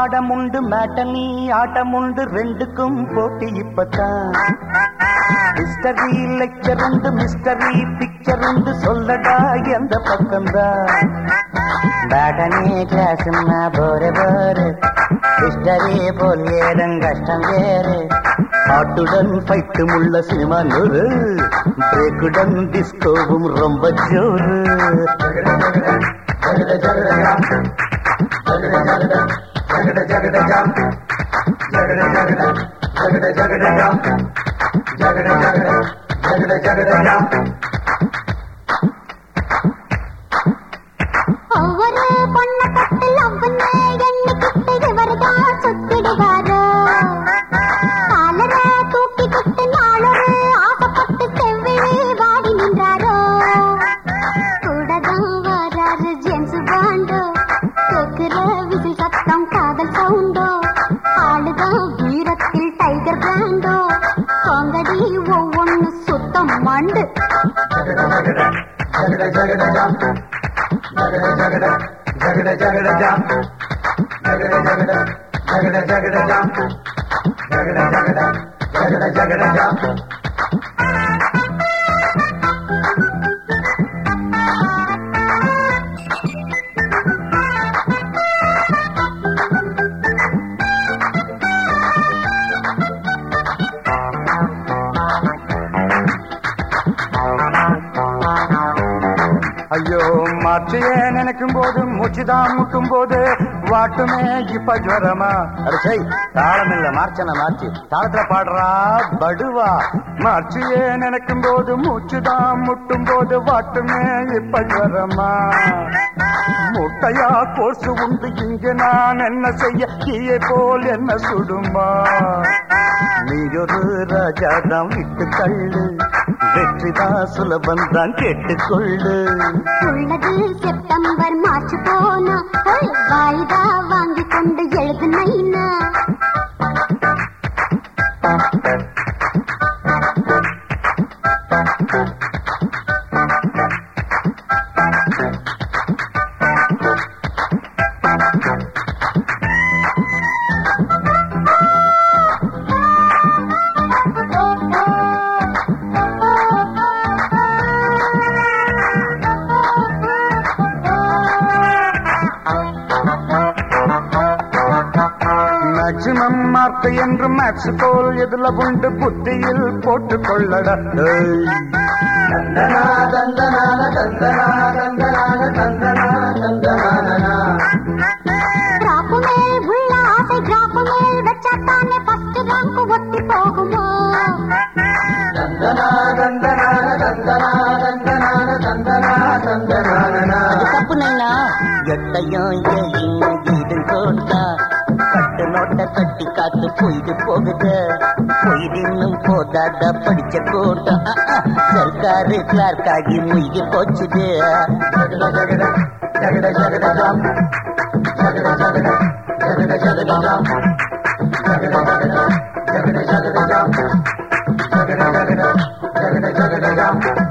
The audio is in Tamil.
பாடமுண்டு மேட்டனி ஆட்டமுண்டு ரெண்டுக்கும் போட்டி இப்பத்தான் மிஸ்டரி லெக்சர் உண்டு மிஸ்டரி பிக்சர் உண்டு சொல்லடா எந்த பக்கம்தான் botany class bore bore history போல் ஏதும் கஷ்டம் வேறு பாட்டுடன் ஃபைட்டும் உள்ள சினிமா நூறு பிரேக்குடன் டிஸ்கோவும் ரொம்ப ஜோரு ஒவ்வொரு பொண்ண கட்டு லவ்வுன்னு எண்ணிக்கிட்டு இவர்தான் சுத்திடுவாரு காலர தூக்கிக்கிட்டு நாளொரு ஆசைப்பட்டு செவ்விழி வாடி நின்றாரோ கூடதான் வராரு ஜேம்ஸ் பாண்டோ கேக்குற விசில் சத்தம் காதல் சவுண்டோ ஆளுதான் வீரத்தில் டைகர் பிராண்டோ காங்கடி ஒவ்வொன்னு சுத்தம் மண்டு ஐயோ மாற்றியே நினைக்கும் போது மூச்சுதான் முட்டும் போது வாட்டுமே இப்ப ஜுவரமா அரிசை தாளம் இல்ல மார்ச்சன மார்ச்சி தாளத்துல பாடுறா படுவா மாற்றியே நினைக்கும் போது மூச்சுதான் முட்டும் போது வாட்டுமே இப்ப ஜுவரமா முட்டையா கோர்ஸ் உண்டு இங்கு நான் என்ன செய்ய தீயை போல் என்ன சுடுமா நீ ஒரு ராஜா தான் விட்டு தள்ளு வெற்றிதான் சுலபம் தான் கேட்டுக்கொள்ளு உள்ளது செப்டம்பர் மார்ச் போனா ஹை, வாய்தா வாங்கி கொண்டு எழுது நைனா மேக்சிமம் மார்க் என்று மேக்ஸ் போல் எதுல உண்டு புத்தியில் போட்டுக் கொள்ளடா ஏய். டிராப்பு மேல் உள்ள ஆசை டிராப்பு மேல் வச்சாத்தானே ஃபர்ஸ்ட் ரேங்க் ஒட்டி போகுமோ அது தப்பு நைனா எட்டையும் ஏழியும் வீடு போட்டா கட்டு நோட்ட கட்டி காத்து பொய்து போகுது பொய்து இன்னும் போதாத படிச்ச கூட்டம் அஹ், அஹ். சர்க்காரு கிளார்க் ஆகி முய்கி போச்சுது ஜகட